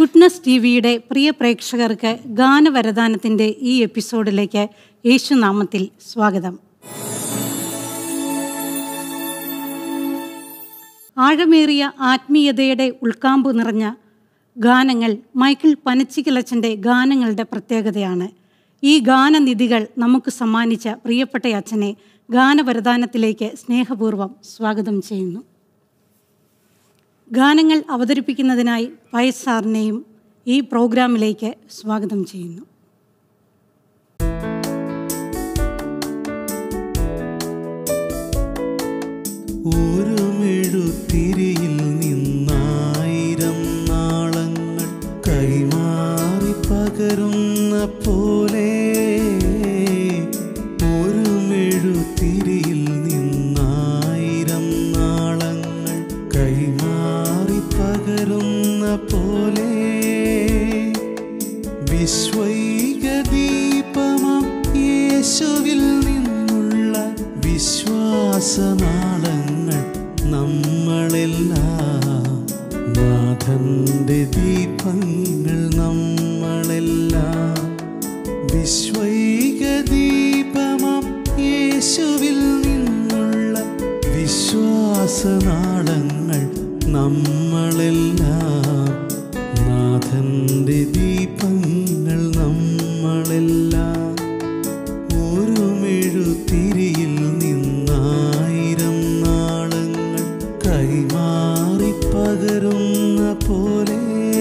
Goodness T വിയുടെ പ്രിയ പ്രേക്ഷകർക്ക് ഗാനവരദാനത്തിൻ്റെ ഈ എപ്പിസോഡിലേക്ക് യേശുനാമത്തിൽ സ്വാഗതം ആഴമേറിയ ആത്മീയതയുടെ ഉൾക്കാമ്പ് നിറഞ്ഞ ഗാനങ്ങൾ മൈക്കിൾ പനച്ചിക്കിലച്ചൻ്റെ ഗാനങ്ങളുടെ പ്രത്യേകതയാണ് ഈ ഗാനനിധികൾ നമുക്ക് സമ്മാനിച്ച പ്രിയപ്പെട്ട അച്ഛനെ ഗാനവരദാനത്തിലേക്ക് സ്നേഹപൂർവ്വം സ്വാഗതം ചെയ്യുന്നു ഗാനങ്ങൾ അവതരിപ്പിക്കുന്നതിനായി പയസ് സാറിനെയും ഈ പ്രോഗ്രാമിലേക്ക് സ്വാഗതം ചെയ്യുന്നു ഒരു മെഴുത്തിരിയിൽ നിന്നായിരം നാളങ്ങൾ കൈമാറി പകരുന്ന പോലെ ഒരു മെഴുത്തിരിയിൽ നിന്നായിരം നാളങ്ങൾ കൈമാറി പകരുന്ന പോലെ വിശ്വൈക ദീപമാം യേശുവിൽ നിന്നുള്ള വിശ്വാസനാളങ്ങൾ നമ്മളെല്ലാം നാഥന്റെ ദീപങ്ങൾ നമ്മളെല്ലാം വിശ്വൈക ദീപമാം യേശുവിൽ നിന്നുള്ള വിശ്വാസനാളങ്ങൾ നമ്മളെല്ലാം നാഥന്റെ ദീപങ്ങൾ നമ്മളെല്ലാം ഒരു മെഴുത്തിരിയിൽ നിന്നായിരം നാളങ്ങൾ കൈമാറി പകരുന്ന പോലെ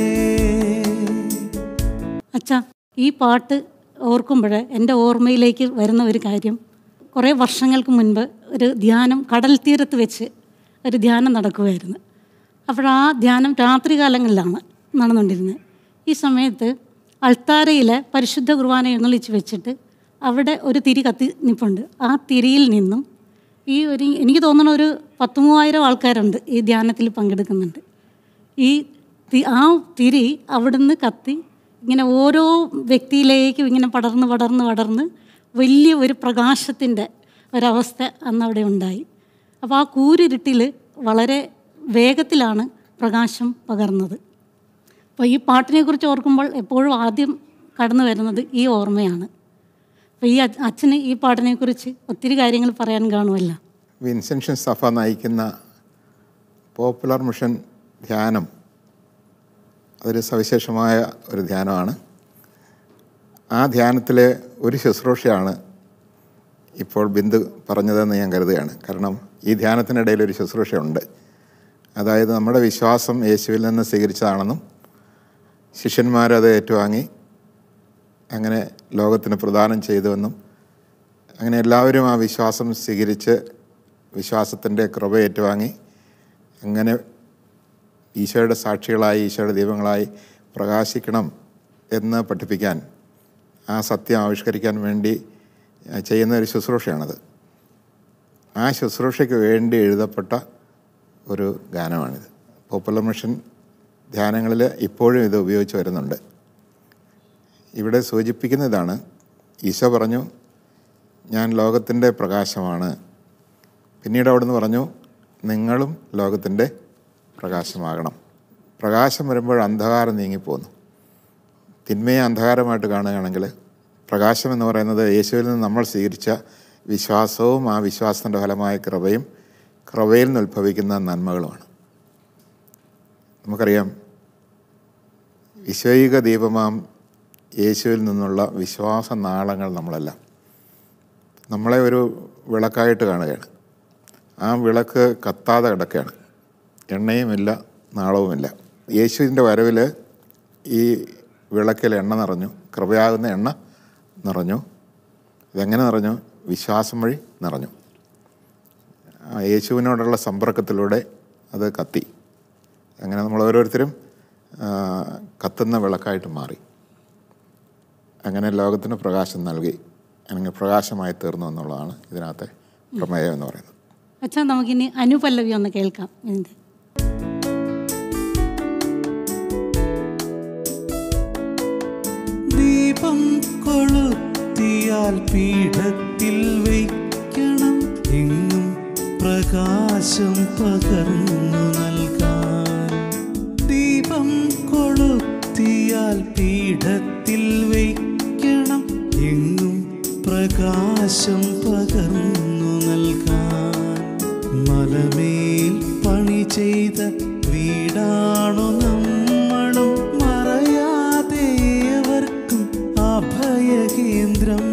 അച്ഛാ ഈ പാട്ട് ഓർക്കുമ്പോൾ എൻ്റെ ഓർമ്മയിലേക്ക് വരുന്ന ഒരു കാര്യം കുറേ വർഷങ്ങൾക്ക് മുൻപ് ഒരു ധ്യാനം കടൽ തീരത്ത് വെച്ച് ഒരു ധ്യാനം നടക്കുമായിരുന്നു അപ്പോൾ ആ ധ്യാനം രാത്രി കാലങ്ങളിലാണ് നടന്നുകൊണ്ടിരുന്നത് ഈ സമയത്ത് അൾത്താരയിൽ പരിശുദ്ധ കുർബാന എഴുന്നള്ളിച്ച് വെച്ചിട്ട് അവിടെ ഒരു തിരി കത്തി നിൽപ്പുണ്ട് ആ തിരിയിൽ നിന്നും ഈ ഒരു എനിക്ക് തോന്നുന്ന ഒരു പത്ത് മൂവായിരം ആൾക്കാരുണ്ട് ഈ ധ്യാനത്തിൽ പങ്കെടുക്കുന്നുണ്ട് ഈ തി- ആ തിരി അവിടുന്ന് കത്തി ഇങ്ങനെ ഓരോ വ്യക്തിയിലേക്കും ഇങ്ങനെ പടർന്ന് പടർന്ന് പടർന്ന് വലിയ ഒരു പ്രകാശത്തിൻ്റെ ഒരവസ്ഥ അന്ന് അവിടെ ഉണ്ടായി അപ്പോൾ ആ കൂരിരുട്ടിൽ വളരെ വേഗത്തിലാണ് പ്രകാശം പകർന്നത് അപ്പോൾ ഈ പാട്ടിനെക്കുറിച്ച് ഓർക്കുമ്പോൾ എപ്പോഴും ആദ്യം കടന്നു വരുന്നത് ഈ ഓർമ്മയാണ് അപ്പോൾ ഈ അച്ഛ- അച്ഛന് ഈ പാട്ടിനെക്കുറിച്ച് ഒത്തിരി കാര്യങ്ങൾ പറയാൻ കാണുമല്ലോ വിൻസെൻഷൻ സഭ നയിക്കുന്ന പോപ്പുലർ മിഷൻ ധ്യാനം അതൊരു സവിശേഷമായ ഒരു ധ്യാനമാണ് ആ ധ്യാനത്തിലെ ഒരു ശുശ്രൂഷയാണ് ഇപ്പോൾ ബിന്ദു പറഞ്ഞതെന്ന് ഞാൻ കരുതുകയാണ് കാരണം ഈ ധ്യാനത്തിനിടയിൽ ഒരു ശുശ്രൂഷയുണ്ട് അതായത് നമ്മുടെ വിശ്വാസം യേശുവിൽ നിന്ന് സ്വീകരിച്ചതാണെന്നും ശിഷ്യന്മാരത് ഏറ്റുവാങ്ങി അങ്ങനെ ലോകത്തിന് പ്രദാനം ചെയ്തുവെന്നും അങ്ങനെ എല്ലാവരും ആ വിശ്വാസം സ്വീകരിച്ച് വിശ്വാസത്തിൻ്റെ കൃപ ഏറ്റുവാങ്ങി അങ്ങനെ ഈശോയുടെ സാക്ഷികളായി ഈശോയുടെ ദൈവങ്ങളായി പ്രകാശിക്കണം എന്ന് പഠിപ്പിക്കാൻ ആ സത്യം ആവിഷ്കരിക്കാൻ വേണ്ടി ആ, ചെയ്യുന്ന ഒരു ശുശ്രൂഷയാണത് ആ ശുശ്രൂഷയ്ക്ക് വേണ്ടി എഴുതപ്പെട്ട ഒരു ഗാനമാണിത് പോപ്പുലർ മിഷൻ ധ്യാനങ്ങളിൽ ഇപ്പോഴും ഇത് ഉപയോഗിച്ച് വരുന്നുണ്ട് ഇവിടെ സൂചിപ്പിക്കുന്നതാണ് ഈശോ പറഞ്ഞു ഞാൻ ലോകത്തിൻ്റെ പ്രകാശമാണ് പിന്നീട് അവിടുന്ന് പറഞ്ഞു നിങ്ങളും ലോകത്തിൻ്റെ പ്രകാശമാകണം പ്രകാശം വരുമ്പോൾ അന്ധകാരം നീങ്ങിപ്പോകുന്നു തിന്മയെ അന്ധകാരമായിട്ട് കാണുകയാണെങ്കിൽ പ്രകാശം എന്ന് പറയുന്നത് യേശുവിൽ നിന്ന് നമ്മൾ സ്വീകരിച്ച വിശ്വാസവും ആ വിശ്വാസത്തിൻ്റെ ഫലമായ കൃപയും കൃപയിൽ നിന്ന് ഉത്ഭവിക്കുന്ന നന്മകളുമാണ് നമുക്കറിയാം വിശ്വൈക ദീപമാം യേശുവിൽ നിന്നുള്ള വിശ്വാസ നാളങ്ങൾ നമ്മളെല്ലാം നമ്മളെ ഒരു വിളക്കായിട്ട് കാണുകയാണ് ആ വിളക്ക് കത്താതെ കിടക്കുകയാണ് എണ്ണയുമില്ല നാളവുമില്ല യേശുവിൻ്റെ വരവിൽ ഈ വിളക്കിൽ എണ്ണ നിറഞ്ഞു കൃപയാകുന്ന എണ്ണ നിറഞ്ഞു ഇതെങ്ങനെ നിറഞ്ഞു വിശ്വാസം വഴി നിറഞ്ഞു ആ യേശുവിനോടുള്ള സമ്പർക്കത്തിലൂടെ അത് കത്തി അങ്ങനെ നമ്മൾ ഓരോരുത്തരും ആ, കത്തുന്ന വിളക്കായിട്ട് മാറി അങ്ങനെ ലോകത്തിന് പ്രകാശം നൽകി അങ്ങനെ പ്രകാശമായി തീർന്നു എന്നുള്ളതാണ് ഇതിനകത്തെ പ്രമേയം എന്ന് പറയുന്നത് അച്ഛാ നമുക്കിനി അനുപല്ലവി ഒന്ന് കേൾക്കാം ഇതിൻ്റെ ദീപം കൊളുത്തിയാൽ പീഠത്തിൽ വയ്ക്കണം എങ്ങും പ്രകാശം പകർന്നു നൽകാൻ ദീപം കൊളുത്തി കൊളുത്തിയാൽ പീഠത്തിൽ വയ്ക്കണം എങ്ങും പ്രകാശം പകർന്നു നൽകാൻ മലമേൽ പണി ചെയ്ത വീടാണു നമ്മളും മറയാതെ ഏവർക്കും അഭയകേന്ദ്രം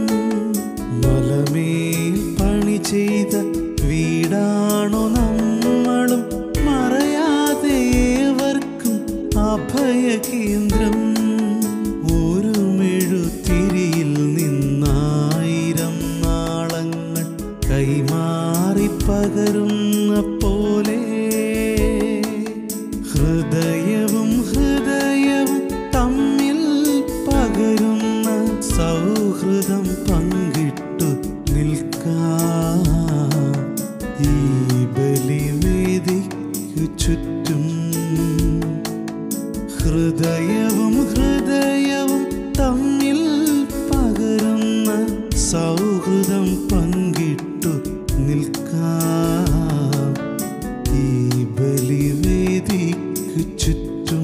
മലമേൽ പണി ചെയ്ത വീടാണു നമ്മളും മറയാതെ ഏവർക്കും അഭയകേന്ദ്രം ഒരു മെഴുത്തിരിയിൽ നിന്നായിരം നാളങ്ങൾ കൈമാറി പകരുന്ന പോലെ ഹൃദയവും ഹൃദയവും തമ്മിൽ പകരുന്ന സൗഹൃദം പങ്കിട്ടു നിൽക്കാം ഈ ബലിവേദിക്കു ചുറ്റും ഹൃദയവും ഹൃദയവും തമ്മിൽ പകരുന്ന സൗഹൃദം പങ്കിട്ടു നിൽക്കാം ഈ ബലിവേദിക്കു ചുറ്റും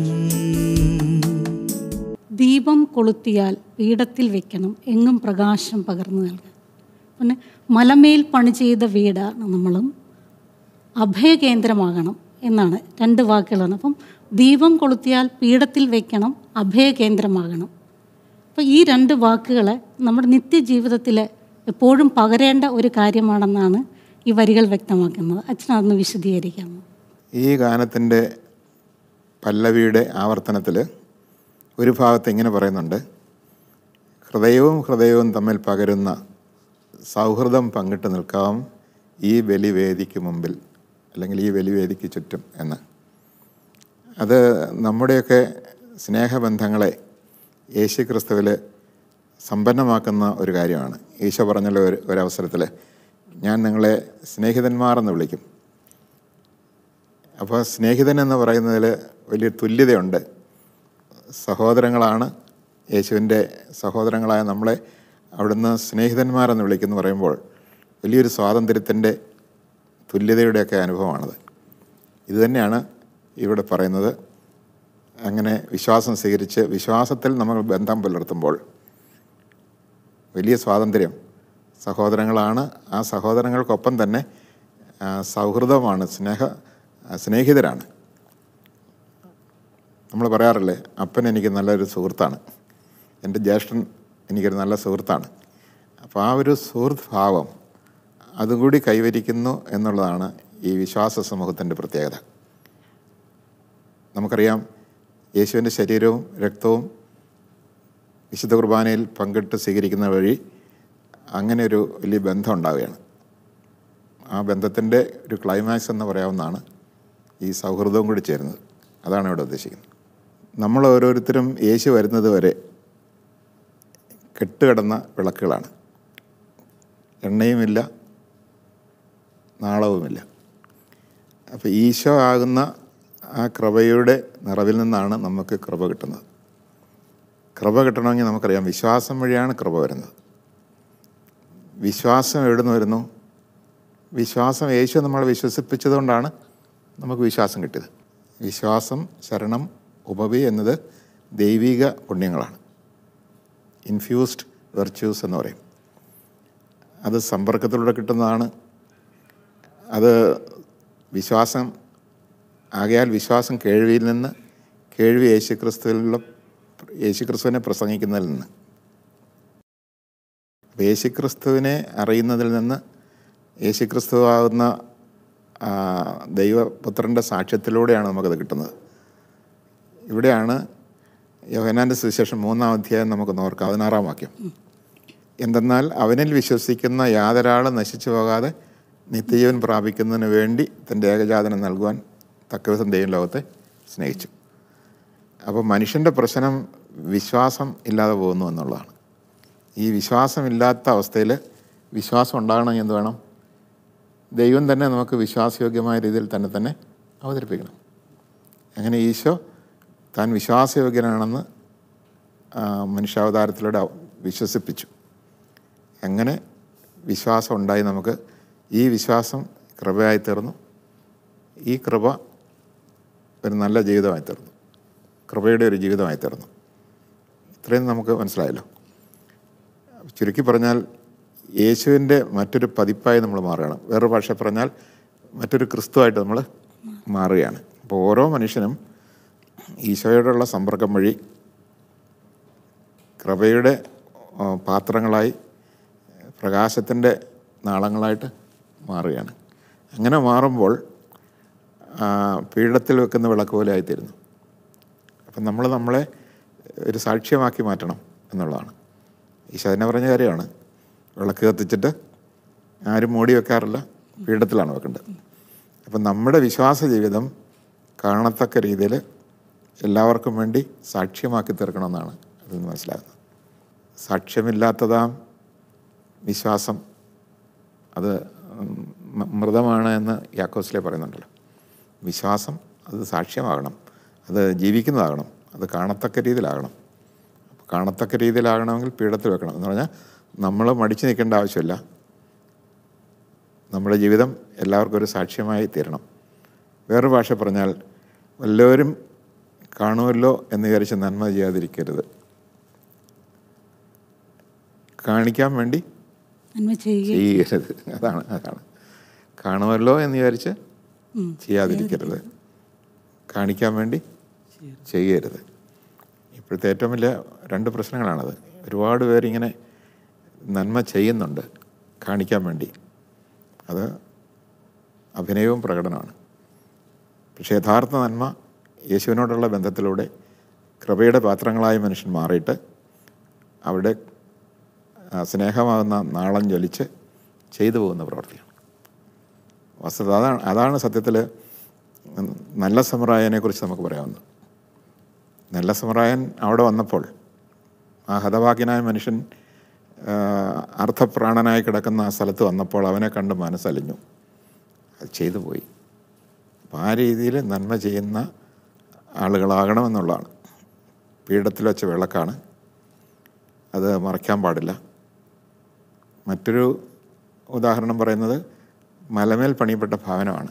ദീപം കൊളുത്തിയാൽ പീഠത്തിൽ വെക്കണം എങ്ങും പ്രകാശം പകർന്നു നൽകുക പിന്നെ മലമേൽ പണി ചെയ്ത വീടാണ് നമ്മളും അഭയകേന്ദ്രമാകണം എന്നാണ് രണ്ട് വാക്കുകളാണ് അപ്പം ദീപം കൊളുത്തിയാൽ പീഠത്തിൽ വെക്കണം അഭയകേന്ദ്രമാകണം അപ്പോൾ ഈ രണ്ട് വാക്കുകൾ നമ്മുടെ നിത്യജീവിതത്തിൽ എപ്പോഴും പകരേണ്ട ഒരു കാര്യമാണെന്നാണ് ഈ വരികൾ വ്യക്തമാക്കുന്നത് അച്ഛൻ അതൊന്ന് വിശദീകരിക്കാമോ ഈ ഗാനത്തിൻ്റെ പല്ലവിയുടെ ആവർത്തനത്തിൽ ഒരു ഭാഗത്ത് ഇങ്ങനെ പറയുന്നുണ്ട് ഹൃദയവും ഹൃദയവും തമ്മിൽ പകരുന്ന സൗഹൃദം പങ്കിട്ട് നിൽക്കാം ഈ ബലിവേദിക്ക് മുമ്പിൽ അല്ലെങ്കിൽ ഈ ബലിവേദിക്ക് ചുറ്റും എന്ന് അത് നമ്മുടെയൊക്കെ സ്നേഹബന്ധങ്ങളെ യേശു ക്രിസ്തുവിൽ സമ്പന്നമാക്കുന്ന ഒരു കാര്യമാണ് ഈശോ പറഞ്ഞുള്ള ഒരു ഒരവസരത്തിൽ ഞാൻ നിങ്ങളെ സ്നേഹിതന്മാർ എന്ന് വിളിക്കും അപ്പോൾ സ്നേഹിതൻ എന്ന് പറയുന്നതിൽ വലിയ തുല്യതയുണ്ട് സഹോദരങ്ങളാണ് യേശുവിൻ്റെ സഹോദരങ്ങളായ നമ്മളെ അവിടുന്ന് സ്നേഹിതന്മാരെന്ന് വിളിക്കുന്നു പറയുമ്പോൾ വലിയൊരു സ്വാതന്ത്ര്യത്തിൻ്റെ തുല്യതയുടെയൊക്കെ അനുഭവമാണത് ഇതുതന്നെയാണ് ഇവിടെ പറയുന്നത് അങ്ങനെ വിശ്വാസം സ്വീകരിച്ച് വിശ്വാസത്തിൽ നമ്മൾ ബന്ധം പുലർത്തുമ്പോൾ വലിയ സ്വാതന്ത്ര്യം സഹോദരങ്ങളാണ് ആ സഹോദരങ്ങൾക്കൊപ്പം തന്നെ ആ, സൗഹൃദമാണ് സ്നേഹ ആ, സ്നേഹിതരാണ് നമ്മൾ പറയാറില്ലേ അപ്പൻ എനിക്ക് നല്ലൊരു സുഹൃത്താണ് എൻ്റെ ജ്യേഷ്ഠൻ എനിക്കൊരു നല്ല സുഹൃത്താണ് അപ്പോൾ ആ ഒരു സുഹൃത്ത് ഭാവം അതുകൂടി കൈവരിക്കുന്നു എന്നുള്ളതാണ് ഈ വിശ്വാസ സമൂഹത്തിൻ്റെ പ്രത്യേകത നമുക്കറിയാം യേശുവിൻ്റെ ശരീരവും രക്തവും വിശുദ്ധ കുർബാനയിൽ പങ്കിട്ട് സ്വീകരിക്കുന്ന വഴി അങ്ങനെ ഒരു വലിയ ബന്ധം ഉണ്ടാവുകയാണ് ആ ബന്ധത്തിൻ്റെ ഒരു ക്ലൈമാക്സ് എന്ന് പറയാവുന്നതാണ് ഈ സൗഹൃദവും കൂടി ചേരുന്നത് അതാണ് ഇവിടെ ഉദ്ദേശിക്കുന്നത് നമ്മൾ ഓരോരുത്തരും യേശു വരുന്നത് വരെ കെട്ടുകിടന്ന വിളക്കുകളാണ് എണ്ണയുമില്ല നാളവുമില്ല അപ്പോൾ ഈശോ ആകുന്ന ആ കൃപയുടെ നിറവിൽ നിന്നാണ് നമുക്ക് കൃപ കിട്ടുന്നത് കൃപ കിട്ടണമെങ്കിൽ നമുക്കറിയാം വിശ്വാസം വഴിയാണ് കൃപ വരുന്നത് വിശ്വാസം എവിടെ നിന്ന് വരുന്നു വിശ്വാസം യേശു നമ്മളെ വിശ്വസിപ്പിച്ചതുകൊണ്ടാണ് നമുക്ക് വിശ്വാസം കിട്ടിയത് വിശ്വാസം ശരണം ഉപവി എന്നത് ദൈവിക പുണ്യങ്ങളാണ് ഇൻഫ്യൂസ്ഡ് വെർച്യൂസ് എന്ന് പറയും അത് സമ്പർക്കത്തിലൂടെ കിട്ടുന്നതാണ് അത് വിശ്വാസം ആകയാൽ വിശ്വാസം കേൾവിയിൽ നിന്ന് കേൾവി യേശുക്രിസ്തുവിലുള്ള യേശുക്രിസ്തുവിനെ പ്രസംഗിക്കുന്നതിൽ നിന്ന് അപ്പോൾ യേശുക്രിസ്തുവിനെ അറിയുന്നതിൽ നിന്ന് യേശുക്രിസ്തു ആകുന്ന ആ, ദൈവപുത്രൻ്റെ സാക്ഷ്യത്തിലൂടെയാണ് നമുക്കത് കിട്ടുന്നത് ഇവിടെയാണ് യോഹനാൻ്റെ സുവിശേഷം മൂന്നാം അധ്യായം നമുക്ക് നോർക്കാം പതിനാറാം വാക്യം എന്തെന്നാൽ അവനിൽ വിശ്വസിക്കുന്ന യാതൊരാളും നശിച്ചു പോകാതെ നിത്യജീവൻ പ്രാപിക്കുന്നതിന് വേണ്ടി തൻ്റെ ഏകജാതനം നൽകുവാൻ തക്കവിധം ദൈവം ലോകത്തെ സ്നേഹിച്ചു അപ്പോൾ മനുഷ്യൻ്റെ പ്രശ്നം വിശ്വാസം ഇല്ലാതെ പോകുന്നു എന്നുള്ളതാണ് ഈ വിശ്വാസമില്ലാത്ത അവസ്ഥയിൽ വിശ്വാസം ഉണ്ടാകണമെങ്കിൽ എന്ത് വേണം ദൈവം തന്നെ നമുക്ക് വിശ്വാസയോഗ്യമായ രീതിയിൽ തന്നെ തന്നെ അവതരിപ്പിക്കണം അങ്ങനെ ഈശോ താൻ വിശ്വാസയോഗ്യനാണെന്ന് ആ, മനുഷ്യാവതാരത്തിലൂടെ അവ- വിശ്വസിപ്പിച്ചു അങ്ങനെ വിശ്വാസം ഉണ്ടായി നമുക്ക് ഈ വിശ്വാസം കൃപയായി തീർന്നു ഈ കൃപ ഒരു നല്ല ജീവിതമായി തീർന്നു കൃപയുടെ ഒരു ജീവിതമായി തീർന്നു ഇത്രയും നമുക്ക് മനസ്സിലായല്ലോ ചുരുക്കി പറഞ്ഞാൽ യേശുവിൻ്റെ മറ്റൊരു പതിപ്പായി നമ്മൾ മാറുകയാണ് വേറൊരു ഭാഷ പറഞ്ഞാൽ മറ്റൊരു ക്രിസ്തുവായിട്ട് നമ്മൾ മാറുകയാണ് അപ്പോൾ ഓരോ മനുഷ്യനും ഈശോയോടുള്ള സമ്പർക്കം വഴി കൃപയുടെ ആ, പാത്രങ്ങളായി പ്രകാശത്തിൻ്റെ നാളങ്ങളായിട്ട് മാറുകയാണ് അങ്ങനെ മാറുമ്പോൾ ആ, പീഠത്തിൽ വെക്കുന്ന വിളക്ക് പോലെ ആയിത്തീരുന്നു അപ്പം നമ്മൾ നമ്മളെ ഒരു സാക്ഷ്യമാക്കി മാറ്റണം എന്നുള്ളതാണ് ഈശോ തന്നെ പറഞ്ഞ കാര്യമാണ് വിളക്ക് കത്തിച്ചിട്ട് ആരും മൂടി വെക്കാറില്ല പീഠത്തിലാണ് വെക്കേണ്ടത് അപ്പം നമ്മുടെ വിശ്വാസ ജീവിതം കാണത്തക്ക രീതിയിൽ എല്ലാവർക്കും വേണ്ടി സാക്ഷ്യമാക്കി തീർക്കണമെന്നാണ് അതിൽ നിന്ന് മനസ്സിലാകുന്നത് സാക്ഷ്യമില്ലാത്തതാം വിശ്വാസം അത് മ- മൃതമാണ് എന്ന് യാക്കോസിലെ പറയുന്നുണ്ടല്ലോ വിശ്വാസം അത് സാക്ഷ്യമാകണം അത് ജീവിക്കുന്നതാകണം അത് കാണത്തക്ക രീതിയിലാകണം അപ്പോൾ കാണത്തക്ക രീതിയിലാകണമെങ്കിൽ പീഠത്തിൽ വെക്കണം എന്ന് പറഞ്ഞാൽ നമ്മൾ മടിച്ചു നിൽക്കേണ്ട ആവശ്യമില്ല നമ്മുടെ ജീവിതം എല്ലാവർക്കും ഒരു സാക്ഷ്യമായി തീരണം വേറൊരു ഭാഷ പറഞ്ഞാൽ വല്ലവരും കാണുമല്ലോ എന്ന് വിചാരിച്ച് നന്മ ചെയ്യാതിരിക്കരുത് കാണിക്കാൻ വേണ്ടി നന്മ ചെയ്യുക ചെയ്യരുത് അതാണ് അതാണ് കാണുമല്ലോ എന്ന് വിചാരിച്ച് ചെയ്യാതിരിക്കരുത് കാണിക്കാൻ വേണ്ടി ചെയ്യരുത് ഇപ്പോഴത്തെ ഏറ്റവും വലിയ രണ്ട് പ്രശ്നങ്ങളാണത് ഒരുപാട് പേരിങ്ങനെ നന്മ ചെയ്യുന്നുണ്ട് കാണിക്കാൻ വേണ്ടി അത് അഭിനയവും പ്രകടനമാണ് പക്ഷേ യഥാർത്ഥ നന്മ യേശുവിനോടുള്ള ബന്ധത്തിലൂടെ കൃപയുടെ പാത്രങ്ങളായ മനുഷ്യൻ മാറിയിട്ട് അവിടെ ആ, സ്നേഹമാകുന്ന നാളം ജ്വലിച്ച് ചെയ്തു പോകുന്ന പ്രവൃത്തിയാണ് വസ്തുത അതാണ് അതാണ് സത്യത്തിൽ നല്ല സമറായനെ കുറിച്ച് നമുക്ക് പറയാവുന്നത് നല്ല സമറായൻ അവിടെ വന്നപ്പോൾ ആ ഹതഭാഗ്യനായ മനുഷ്യൻ ആ, അർത്ഥപ്രാണനായി കിടക്കുന്ന ആ സ്ഥലത്ത് വന്നപ്പോൾ അവനെ കണ്ട് മനസ്സലിഞ്ഞു അത് ചെയ്തു പോയി അപ്പം ആ രീതിയിൽ നന്മ ചെയ്യുന്ന ആളുകളാകണമെന്നുള്ളതാണ് പീഠത്തിൽ വെച്ച വിളക്കാണ് അത് മറയ്ക്കാൻ പാടില്ല മറ്റൊരു ഉദാഹരണം പറയുന്നത് മലമേൽ പണിയപ്പെട്ട ഭവനമാണ്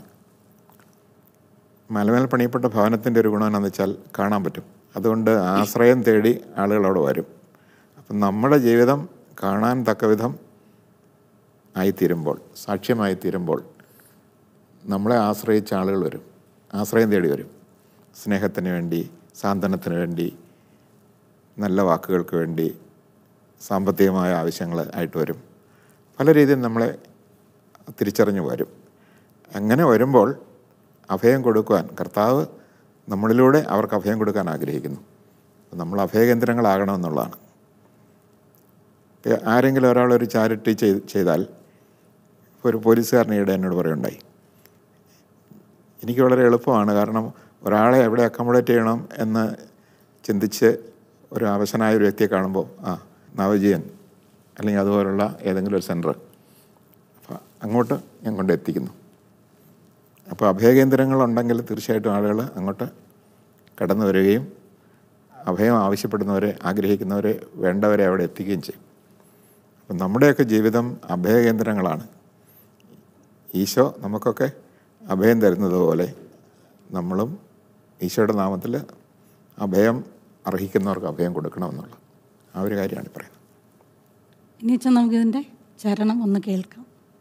മലമേൽ പണിയപ്പെട്ട ഭവനത്തിൻ്റെ ഒരു ഗുണം എന്താണെന്ന് വെച്ചാൽ കാണാൻ പറ്റും അതുകൊണ്ട് ആശ്രയം തേടി ആളുകൾ അവിടെ വരും അപ്പം നമ്മുടെ ജീവിതം കാണാൻ തക്കവിധം ആയിത്തീരുമ്പോൾ സാക്ഷ്യമായിത്തീരുമ്പോൾ നമ്മളെ ആശ്രയിച്ച ആളുകൾ വരും ആശ്രയം തേടി വരും സ്നേഹത്തിന് വേണ്ടി സാന്ത്വനത്തിന് വേണ്ടി നല്ല വാക്കുകൾക്ക് വേണ്ടി സാമ്പത്തികമായ ആവശ്യങ്ങൾ ആയിട്ട് വരും പല രീതിയിൽ നമ്മളെ തിരിച്ചറിഞ്ഞു വരും അങ്ങനെ വരുമ്പോൾ അഭയം കൊടുക്കുവാൻ കർത്താവ് നമ്മളിലൂടെ അവർക്ക് അഭയം കൊടുക്കാൻ ആഗ്രഹിക്കുന്നു നമ്മൾ അഭയകേന്ദ്രങ്ങളാകണമെന്നുള്ളതാണ് ഇപ്പം ആരെങ്കിലും ഒരാൾ ഒരു ചാരിറ്റി ചെയ്ത് ചെയ്താൽ ഒരു പോലീസുകാരൻ ഈയിടെ എന്നോട് പറയുണ്ടായി എനിക്ക് വളരെ എളുപ്പമാണ് കാരണം ഒരാളെ എവിടെ അക്കോമഡേറ്റ് ചെയ്യണം എന്ന് ചിന്തിച്ച് ഒരു അവശനായ ഒരു വ്യക്തിയെ കാണുമ്പോൾ ആ നവജീവൻ അല്ലെങ്കിൽ അതുപോലുള്ള ഏതെങ്കിലും ഒരു സെൻറ്റർ അപ്പോൾ അങ്ങോട്ട് ഞാൻ കൊണ്ട് എത്തിക്കുന്നു അപ്പോൾ അഭയകേന്ദ്രങ്ങളുണ്ടെങ്കിൽ തീർച്ചയായിട്ടും ആളുകൾ അങ്ങോട്ട് കടന്നു വരികയും അഭയം ആവശ്യപ്പെടുന്നവരെ ആഗ്രഹിക്കുന്നവരെ വേണ്ടവരെ അവിടെ എത്തിക്കുകയും ചെയ്യും അപ്പം നമ്മുടെയൊക്കെ ജീവിതം അഭയകേന്ദ്രങ്ങളാണ് ഈശോ നമുക്കൊക്കെ അഭയം തരുന്നത് പോലെ നമ്മളും ഈശോയുടെ നാമത്തിൽ അഭയം അർഹിക്കുന്നവർക്ക് അഭയം കൊടുക്കണമെന്നുള്ള ആ ഒരു കാര്യമാണ് ഈ പറയുന്നത് ഇനി വെച്ചാൽ നമുക്കിതിൻ്റെ ചരണം ഒന്ന് കേൾക്കാം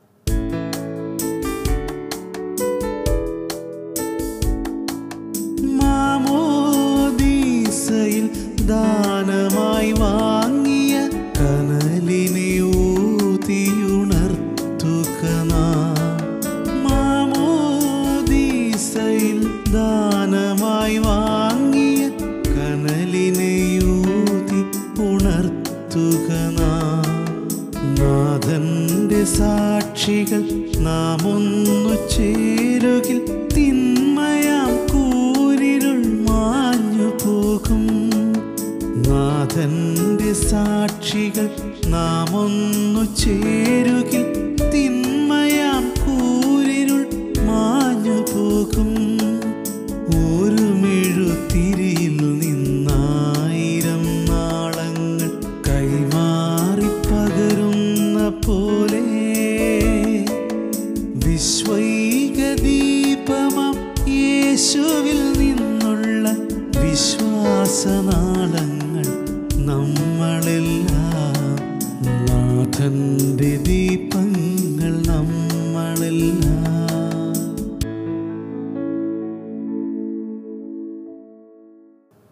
മാമോദീസയിൽ ദാനമായി വാങ്ങിയ കനലിനെ ഊതിയുണർത്തുക നാം. മാമോദീസയിൽ ദാനമായി വാങ്ങിയ കനലിനെ ഊതി ഉണർത്തുക നാം. നാഥന്റെ സാക്ഷികൾ നാം ഒന്നു ചേരുകിൽ തിന്മയാം കൂരിരുൾ മാഞ്ഞു പോകും നാഥന്റെ സാക്ഷികൾ നാം ഒന്നു ചേരുകിൽ തിന്മയാം കൂരിരുൾ മാഞ്ഞു പോകും ഒരു മെഴുത്തിരിയിൽ നിന്നായിരം നാളങ്ങൾ കൈമാറി പകരുന്ന പോലെ വിശ്വൈക ദീപമം യേശുവിൽ നിന്നുള്ള വിശ്വാസനാളങ്ങൾ നമ്മിൽ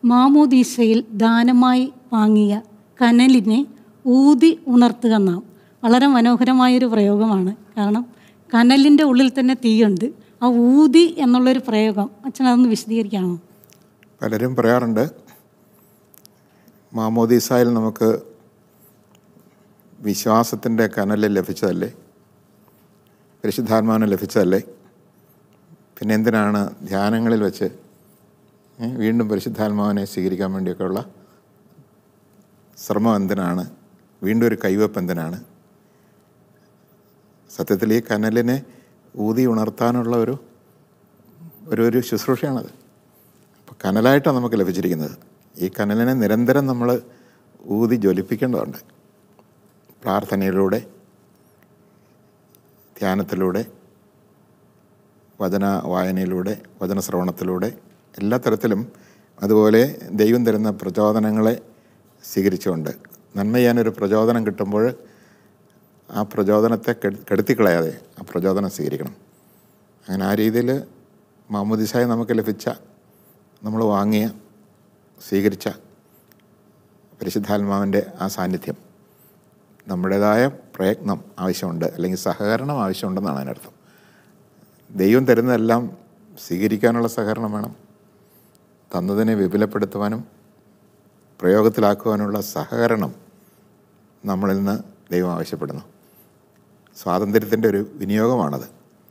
മാമോദീസയിൽ ദാനമായി വാങ്ങിയ കനലിനെ ഊതി ഉണർത്തുക നാം വളരെ മനോഹരമായൊരു പ്രയോഗമാണ് കാരണം കനലിൻ്റെ ഉള്ളിൽ തന്നെ തീയുണ്ട് ആ ഊതി എന്നുള്ളൊരു പ്രയോഗം അച്ഛൻ അതൊന്ന് വിശദീകരിക്കാമോ പലരും പറയാറുണ്ട് മാമോദീസായിൽ നമുക്ക് വിശ്വാസത്തിൻ്റെ കനൽ ലഭിച്ചതല്ലേ പരിശുദ്ധാത്മാവിനെ ലഭിച്ചതല്ലേ പിന്നെ എന്തിനാണ് ധ്യാനങ്ങളിൽ വെച്ച് ഏ, വീണ്ടും പരിശുദ്ധാത്മാവിനെ സ്വീകരിക്കാൻ വേണ്ടിയൊക്കെയുള്ള ശ്രമം എന്തിനാണ് വീണ്ടും ഒരു കൈവപ്പ് എന്തിനാണ് സത്യത്തിൽ ഈ കനലിനെ ഊതി ഉണർത്താനുള്ള ഒരു ഒരു ഒരു ശുശ്രൂഷയാണത് അപ്പോൾ കനലായിട്ടാണ് നമുക്ക് ലഭിച്ചിരിക്കുന്നത് ഈ കനലിനെ നിരന്തരം നമ്മൾ ഊതി ജ്വലിപ്പിക്കേണ്ടതുണ്ട് പ്രാർത്ഥനയിലൂടെ ധ്യാനത്തിലൂടെ വചന വായനയിലൂടെ വചന ശ്രവണത്തിലൂടെ എല്ലാ തരത്തിലും അതുപോലെ ദൈവം തരുന്ന പ്രചോദനങ്ങളെ സ്വീകരിച്ചുകൊണ്ട് നന്മ ചെയ്യാനൊരു പ്രചോദനം കിട്ടുമ്പോൾ ആ പ്രചോദനത്തെ കെടു- കെടുത്തിക്കളയാതെ ആ പ്രചോദനം സ്വീകരിക്കണം അങ്ങനെ ആ രീതിയിൽ മാമോദിസായി നമുക്ക് ലഭിച്ച നമ്മൾ വാങ്ങിയ സ്വീകരിച്ച പരിശുദ്ധാത്മാവിൻ്റെ ആ സാന്നിധ്യം നമ്മുടേതായ പ്രയത്നം ആവശ്യമുണ്ട് അല്ലെങ്കിൽ സഹകരണം ആവശ്യമുണ്ടെന്നാണ് അതിനർത്ഥം ദൈവം തരുന്നതെല്ലാം സ്വീകരിക്കാനുള്ള സഹകരണം വേണം തന്നതിനെ വിപുലപ്പെടുത്തുവാനും പ്രയോഗത്തിലാക്കുവാനുള്ള സഹകരണം നമ്മളിൽ നിന്ന് ദൈവം ആവശ്യപ്പെടുന്നു സ്വാതന്ത്ര്യത്തിൻ്റെ ഒരു വിനിയോഗമാണത്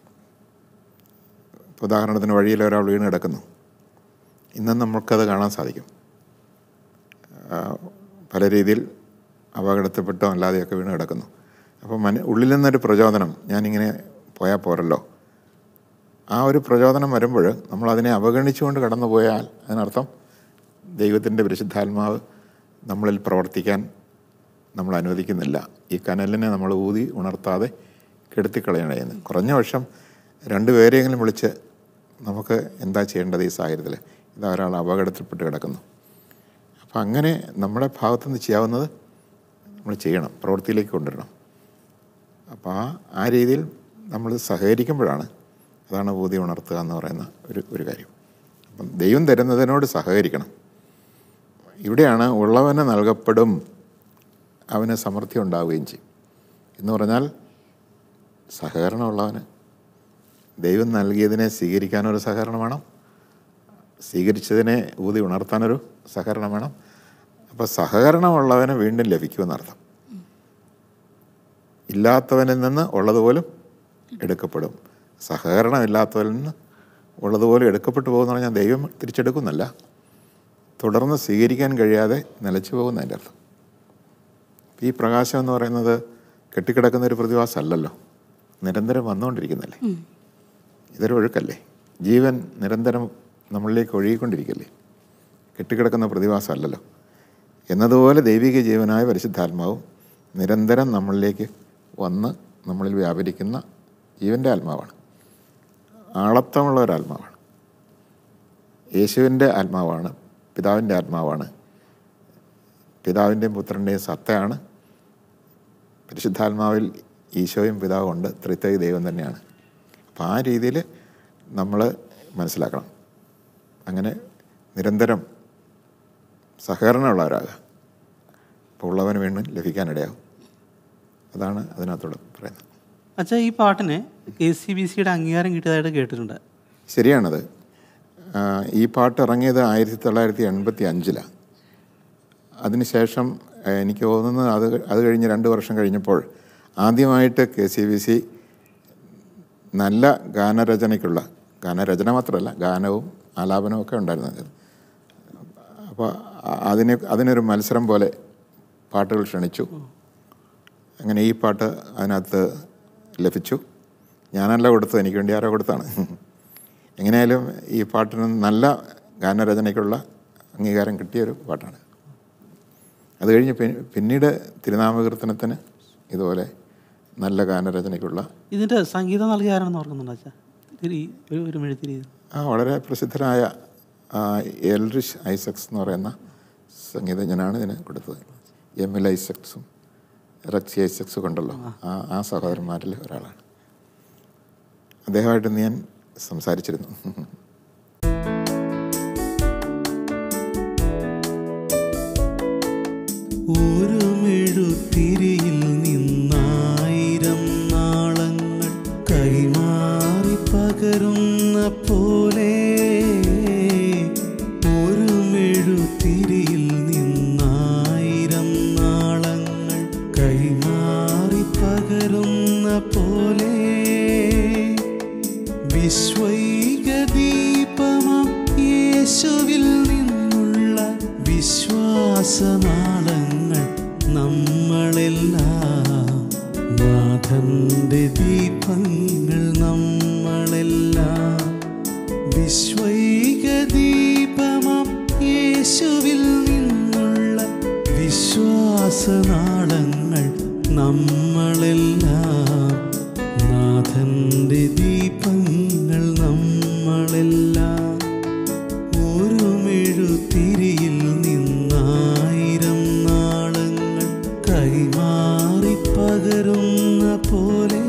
ഇപ്പോൾ ഉദാഹരണത്തിന് വഴിയിൽ ഒരാൾ വീണ് കിടക്കുന്നു ഇന്നും നമുക്കത് കാണാൻ സാധിക്കും ആ, പല രീതിയിൽ അപകടത്തിൽപ്പെട്ടോ അല്ലാതെയൊക്കെ വീണ് കിടക്കുന്നു അപ്പോൾ മന ഉള്ളിൽ നിന്നൊരു പ്രചോദനം ഞാനിങ്ങനെ പോയാൽ പോരല്ലോ ആ ഒരു പ്രചോദനം വരുമ്പോൾ നമ്മൾ അതിനെ അവഗണിച്ചുകൊണ്ട് കടന്നു പോയാൽ അതിനർത്ഥം ദൈവത്തിൻ്റെ പരിശുദ്ധാത്മാവ് നമ്മളിൽ പ്രവർത്തിക്കാൻ നമ്മൾ അനുവദിക്കുന്നില്ല ഈ കനലിനെ നമ്മൾ ഊതി ഉണർത്താതെ കെടുത്തിക്കളയണ ചെയ്യുന്നത് കുറഞ്ഞ പക്ഷം രണ്ടുപേരെയെങ്കിലും വിളിച്ച് നമുക്ക് എന്താ ചെയ്യേണ്ടത് ഈ സാഹചര്യത്തിൽ ഇതാ ഒരാൾ അപകടത്തിൽപ്പെട്ട് കിടക്കുന്നു അപ്പം അങ്ങനെ നമ്മുടെ ഭാഗത്തു നിന്ന് ചെയ്യാവുന്നത് നമ്മൾ ചെയ്യണം പ്രവൃത്തിയിലേക്ക് കൊണ്ടുവരണം അപ്പോൾ ആ ആ രീതിയിൽ നമ്മൾ സഹകരിക്കുമ്പോഴാണ് അതാണ് ഊതി ഉണർത്തുക എന്ന് പറയുന്ന ഒരു ഒരു കാര്യം അപ്പം ദൈവം തരുന്നതിനോട് സഹകരിക്കണം ഇവിടെയാണ് ഉള്ളവന് നൽകപ്പെടും അവന് സമൃദ്ധി ഉണ്ടാവുകയും ചെയ്യും എന്ന് പറഞ്ഞാൽ സഹകരണമുള്ളവന് ദൈവം നൽകിയതിനെ സ്വീകരിക്കാനൊരു സഹകരണം വേണം സ്വീകരിച്ചതിനെ ഊതി ഉണർത്താനൊരു സഹകരണം വേണം അപ്പോൾ സഹകരണമുള്ളവന് വീണ്ടും ലഭിക്കുമെന്നർത്ഥം ഇല്ലാത്തവനിൽ നിന്ന് ഉള്ളതുപോലും എടുക്കപ്പെടും സഹകരണമില്ലാത്തവനിൽ നിന്ന് ഉള്ളതുപോലെ എടുക്കപ്പെട്ടു പോകുന്ന പറഞ്ഞാൽ ദൈവം തിരിച്ചെടുക്കുന്നല്ല തുടർന്ന് സ്വീകരിക്കാൻ കഴിയാതെ നിലച്ചു പോകുന്നതിൻ്റെ അർത്ഥം ഈ പ്രകാശം എന്ന് പറയുന്നത് കെട്ടിക്കിടക്കുന്ന ഒരു പ്രതിഭാസമല്ലല്ലോ നിരന്തരം വന്നുകൊണ്ടിരിക്കുന്നല്ലേ ഇതൊരു ഒഴുക്കല്ലേ ജീവൻ നിരന്തരം നമ്മളിലേക്ക് ഒഴുകിക്കൊണ്ടിരിക്കല്ലേ കെട്ടിക്കിടക്കുന്ന പ്രതിഭാസമല്ലല്ലോ എന്നതുപോലെ ദൈവിക ജീവനായ പരിശുദ്ധാത്മാവും നിരന്തരം നമ്മളിലേക്ക് വന്ന് നമ്മളിൽ വ്യാപരിക്കുന്ന ജീവൻ്റെ ആത്മാവാണ് ആളത്വമുള്ള ഒരാത്മാവാണ് യേശുവിൻ്റെ ആത്മാവാണ് പിതാവിൻ്റെ ആത്മാവാണ് പിതാവിൻ്റെയും പുത്രൻ്റെയും സത്തയാണ് പരിശുദ്ധാത്മാവിൽ ഈശോയും പിതാവും ഉണ്ട് ത്രിത്വൈ ദൈവം തന്നെയാണ് അപ്പോൾ ആ രീതിയിൽ നമ്മൾ മനസ്സിലാക്കണം അങ്ങനെ നിരന്തരം സഹകരണമുള്ളവരാകുക അപ്പോൾ ഉള്ളവന് വീണ്ടും ലഭിക്കാനിടയാകും അതാണ് അതിനകത്തോട് പറയുന്നത് അച്ഛാ ഈ പാട്ടിന് കെ സി ബി സിയുടെ അംഗീകാരം കിട്ടിയതായിട്ട് കേട്ടിട്ടുണ്ട് ശരിയാണത് ആ, ഈ പാട്ട് ഇറങ്ങിയത് ആയിരത്തി തൊള്ളായിരത്തി എൺപത്തി അഞ്ചിലാണ് അതിനുശേഷം ആ, എനിക്ക് തോന്നുന്നത് അത് അത് കഴിഞ്ഞ് രണ്ട് വർഷം കഴിഞ്ഞപ്പോൾ ആദ്യമായിട്ട് കെ സി ബി സി നല്ല ഗാനരചനയ്ക്കുള്ള ഗാനരചന മാത്രമല്ല ഗാനവും ആലാപനവും ഒക്കെ ഉണ്ടായിരുന്നത് അപ്പോൾ അതിന് അതിനൊരു മത്സരം പോലെ പാട്ടുകൾ ക്ഷണിച്ചു അങ്ങനെ ഈ പാട്ട് അതിനകത്ത് ലഭിച്ചു ഞാനല്ല കൊടുത്തത് എനിക്ക് വേണ്ടി ആരോ കൊടുത്താണ് എങ്ങനെയായാലും ഈ പാട്ടിന് നല്ല ഗാനരചനയ്ക്കുള്ള അംഗീകാരം കിട്ടിയൊരു പാട്ടാണ് അത് കഴിഞ്ഞ് പി- പിന്നീട് തിരുനാമകീർത്തനത്തിന് ഇതുപോലെ നല്ല ഗാനരചനയ്ക്കുള്ള ഇതിൻ്റെ സംഗീതം നൽകിയ ആരാണെന്ന് ഓർക്കുന്നുണ്ടോ അച്ഛാ തിരി ഒരു ഒരു മെഴുത്തിരി ആ വളരെ പ്രസിദ്ധനായ ആ, എൽറിഷ് ഐസക്സ് എന്ന് പറയുന്ന സംഗീതജ്ഞനാണ് ഇതിന് കൊടുത്തത് എം എൽ ഐസക്സും റക്സി ഐസക്സും ഉണ്ടല്ലോ ആ ആ സഹോദരന്മാരിൽ ഒരാളാണ് അദ്ദേഹമായിട്ട് ഞാൻ സംസാരിച്ചിരുന്നു ഒരു മെഴുത്തിരിയിൽ നിന്നായിരം നാളങ്ങൾ കൈമാറി പകരുന്ന പോലെ ഒരു മെഴുത്തിരിയിൽ നിന്നായിരം നാളങ്ങൾ കൈമാറി പകരുന്ന പോലെ വിശ്വൈക ദീപമാം യേശുവിൽ നിന്നുള്ള വിശ്വാസനാളങ്ങൾ നമ്മളെല്ലാം നാഥന്റെ ദീപങ്ങൾ നമ്മളെല്ലാം വിശ്വൈക ദീപമാം യേശുവിൽ നിന്നുള്ള വിശ്വാസനാളങ്ങൾ നമ്മളെല്ലാം നാഥന്റെ ദീപങ്ങൾ നമ്മളെല്ലാം ഒരു മെഴുത്തിരിയിൽ നിന്നായിരം നാളങ്ങൾ കൈമാറി പകരുന്ന പോലെ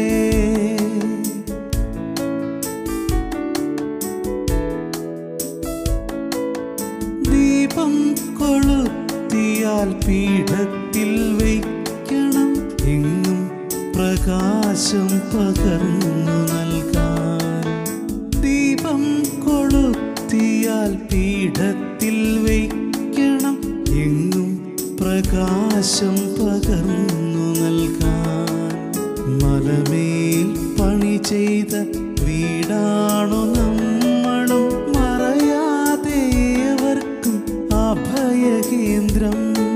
ദീപം കൊളുത്തിയാൽ പീഠത്തിൽ വയ്ക്കണം എങ്ങും പ്രകാശം പകർന്നു നൽകാൻ ദീപം കൊളുത്തിയാൽ പീഠത്തിൽ വയ്ക്കണം എങ്ങും പ്രകാശം പകർന്നു നൽകാൻ മലമേൽ പണി ചെയ്ത വീടാണു നമ്മളും മറയാതെ ഏവർക്കും അഭയകേന്ദ്രം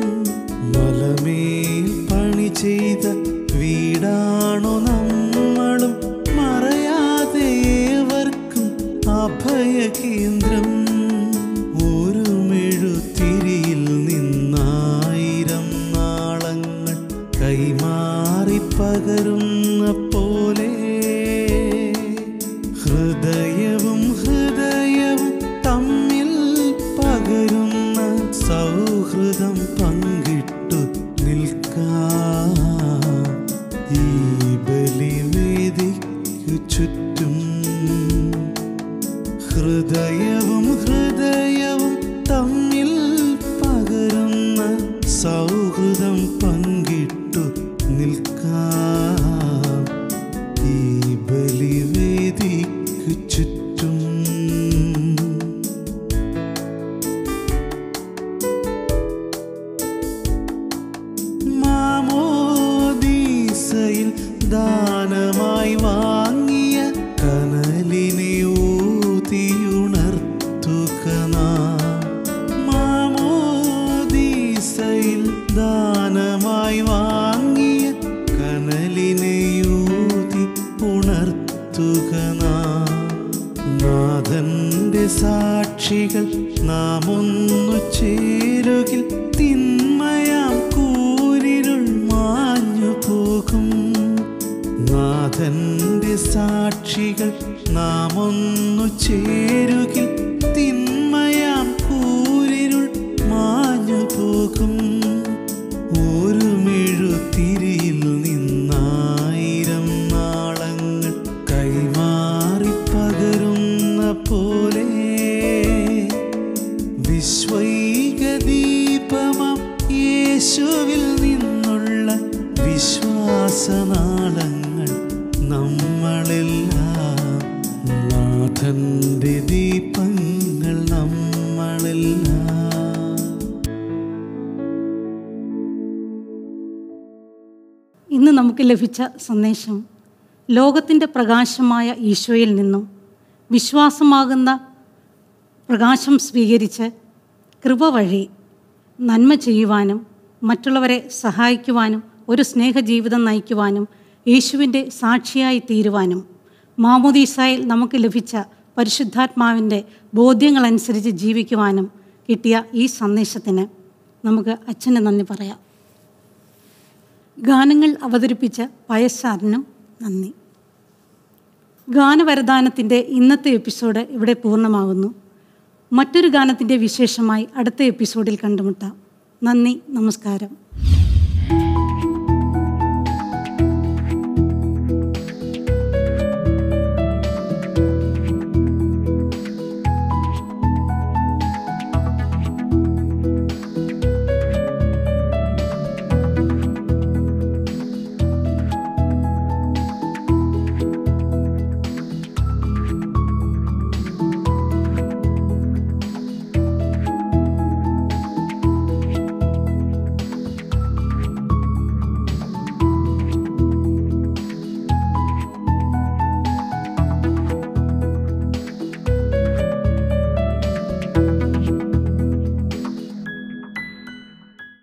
മലമേൽ പണി ചെയ്ത വീടാണു നമ്മളും മറയാതെ ഏവർക്കും അഭയകേന്ദ്രം ഒരു മെഴുത്തിരിയിൽ നിന്നായിരം നാളങ്ങൾ കൈമാറി പകരുന്ന പോലെ ഹൃദയവും ഹൃദയവും തമ്മിൽ പകരുന്ന സൗഹൃദം പങ്കിട്ടു നിൽക്കാം ഈ ബലിവേദിക്കു ചുറ്റും ഹൃദയവും ഹൃദയവും തമ്മിൽ പകരുന്ന സൗഹൃദം പങ്കിട്ടു നിൽക്കാം ഈ ബലിവേദിക്കു ചുറ്റും മാമോദീസയിൽ ദാനമായി വാങ്ങിയ കനലിനെ ഊതിയുണർത്തുക നാം. മാമോദീസയിൽ ദാനമായി വാങ്ങിയ കനലിനെ ഊതി ഉണർത്തുക നാം. നാഥന്റെ സാക്ഷികൾ നാം ഒന്നു ചേരുകിൽ തിന്മയാം കൂരിരുൾ മാഞ്ഞു പോകും നാഥന്റെ സാക്ഷികൾ നാം ഒന്നു ചേരുകിൽ തിന്മയാം കൂരിരുൾ മാഞ്ഞു പോകും ഒരു മെഴുത്തിരിയിൽ നിന്നായിരം നാളങ്ങൾ കൈമാറി പകരുന്ന പോലെ വിശ്വൈക ദീപമാം യേശുവിൽ നിന്നുള്ള വിശ്വാസനാളങ്ങൾ നമ്മളെല്ലാം നാഥന്റെ ദീപങ്ങൾ നമ്മളെല്ലാം ഇന്ന് നമുക്ക് ലഭിച്ച സന്ദേശം ലോകത്തിൻ്റെ പ്രകാശമായ ഈശോയിൽ നിന്നും വിശ്വാസമാകുന്ന പ്രകാശം സ്വീകരിച്ച് കൃപ വഴി നന്മ ചെയ്യുവാനും മറ്റുള്ളവരെ സഹായിക്കുവാനും ഒരു സ്നേഹജീവിതം നയിക്കുവാനും യേശുവിൻ്റെ സാക്ഷിയായി തീരുവാനും മാമോദീസായിൽ നമുക്ക് ലഭിച്ച പരിശുദ്ധാത്മാവിൻ്റെ ബോധ്യങ്ങളനുസരിച്ച് ജീവിക്കുവാനും കിട്ടിയ ഈ സന്ദേശത്തിന് നമുക്ക് അച്ഛന് നന്ദി പറയാം ഗാനങ്ങൾ അവതരിപ്പിച്ച പയസാറിനും നന്ദി ഗാനവരദാനത്തിൻ്റെ ഇന്നത്തെ എപ്പിസോഡ് ഇവിടെ പൂർണ്ണമാകുന്നു മറ്റൊരു ഗാനത്തിൻ്റെ വിശേഷമായി അടുത്ത എപ്പിസോഡിൽ കണ്ടുമുട്ടാം നന്ദി നമസ്കാരം